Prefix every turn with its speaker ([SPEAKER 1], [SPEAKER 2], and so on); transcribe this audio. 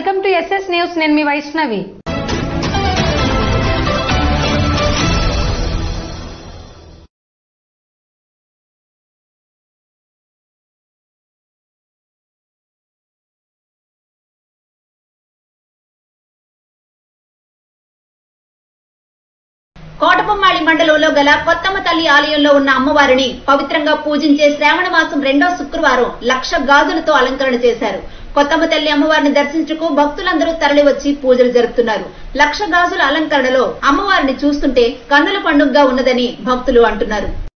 [SPEAKER 1] welcome to SS news నేను మీ వైష్ణవి
[SPEAKER 2] కోటబొమ్మాళి మండలంలో గల కొత్తమ్మ తల్లి ఆలయంలో ఉన్న అమ్మవారిని పవిత్రంగా పూజించే శ్రావణ మాసం రెండో శుక్రవారం లక్ష గాజులతో అలంకరణ చేశారు కొత్తమ్మ తల్లి అమ్మవారిని దర్శించుకు భక్తులందరూ తరలివచ్చి పూజలు జరుపుతున్నారు లక్ష గాజుల అలంకరణలో అమ్మవారిని చూస్తుంటే కన్నుల పండుగగా ఉన్నదని భక్తులు అంటున్నారు